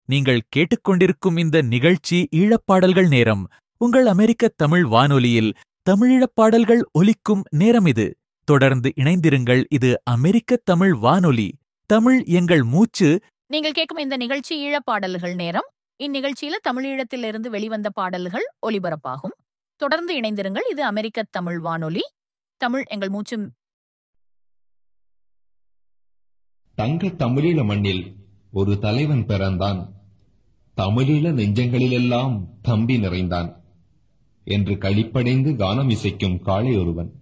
நீங்கள் கேட்டுக்கொண்டிருக்கும் இந்த நிகழ்ச்சி ஈழப்பாடல்கள் நேரம் உங்கள் அமெரிக்க தமிழ் வானொலியில் தமிழீழப் பாடல்கள் ஒலிக்கும் நேரம் இது தொடர்ந்து இணைந்திருங்கள் இது அமெரிக்க தமிழ் வானொலி தமிழ் எங்கள் மூச்சு நீங்கள் கேட்கும் இந்த நிகழ்ச்சி ஈழப்பாடல்கள் நேரம் இந்நிகழ்ச்சியில தமிழீழத்திலிருந்து வெளிவந்த பாடல்கள் ஒலிபரப்பாகும் தொடர்ந்து இணைந்திருங்கள் இது அமெரிக்க தமிழ் வானொலி தமிழ் எங்கள் மூச்சு தங்க தமிழீழ மண்ணில் ஒரு தலைவன் பிறந்தான் தமிழீழ நெஞ்சங்களிலெல்லாம் தம்பி நிறைந்தான் என்று களிப்படைந்து கானம் இசைக்கும் காளை ஒருவன்